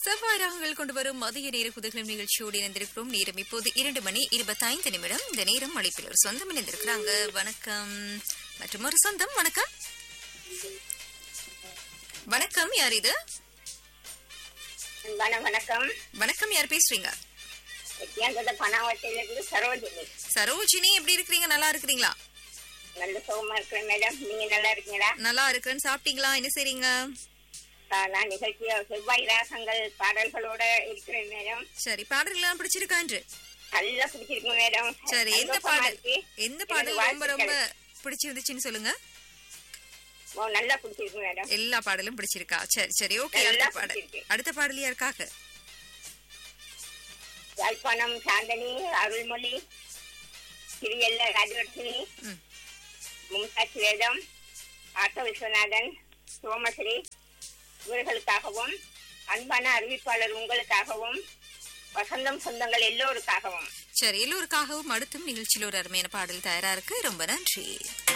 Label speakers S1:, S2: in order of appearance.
S1: செவ்வாய் ராகங்கள் கொண்டு வரும் மதிய நேர குதகலம் நிகழ்ச்சியோடு இணைந்திருக்கிறோம் நேரம் இப்போது இரண்டு மணி இருபத்தைந்து நிமிடம் இந்த நேரம் அழைப்பில் ஒரு சொந்தம் இணைந்திருக்கிறாங்க வணக்கம் மற்றும் ஒரு சொந்தம் வணக்கம் வணக்கம் யார் இது
S2: வண வணக்கம்
S1: வணக்கம் யார் பேசுறீங்க
S2: வித்தியாசத்தை பணாவட்டிலிருந்து சரோஜினி
S1: சரோஜினி எப்படி இருக்கிறீங்க நல்லா இருக்கிறீங்களா
S2: நல்ல சுகமா இருக்கிறேன் மேடம் நீங்க நல்லா இருக்கீங்களா
S1: நல்லா இருக்கிறேன்னு சாப்பிட்டீங்களா என்ன செய்றீங்க
S2: ஆ, நான் நிகழ்ச்சி செவ்வாய் ராகங்கள் பாடல்களோட இருக்கிறேன் மேடம்
S1: சரி பாடல்கள்லாம் பிடிச்சிருக்கா என்று
S2: நல்லா பிடிச்சிருக்கு மேடம்
S1: சரி எந்த
S2: சந்தோஷமா
S1: பாடல்
S2: இருக்கு.
S1: எந்த
S2: எனக்கு
S1: பாடல் ரொம்ப ரொம்ப
S2: வாழ்த்துக்கள்.
S1: பிடிச்சிருந்துச்சுன்னு சொல்லுங்க
S2: ஓ, நல்லா பிடிச்சிருக்கு மேடம்
S1: எல்லா பாடலும் பிடிச்சிருக்கா சரி சரி ஓகே
S2: நல்லா
S1: அடுத்த பாடல்
S2: பிடிச்சிருக்கு.
S1: அடுத்த பாடல் யாருக்காக
S2: யாழ்ப்பாணம் சாந்தனி அருள்மொழி சிறியல்ல ராஜவர்ஷினி
S1: ம்.
S2: மும்தாஜ் வேதம் ஆட்டோ விஸ்வநாதன் சோமஸ்ரீ இவர்களுக்காகவும் அன்பான அறிவிப்பாளர் உங்களுக்காகவும் வசந்தம் சொந்தங்கள் எல்லோருக்காகவும்
S1: சரி எல்லோருக்காகவும் அடுத்தும் நிகழ்ச்சியில் ஒரு அருமையான பாடல் தயாரா இருக்கு ரொம்ப நன்றி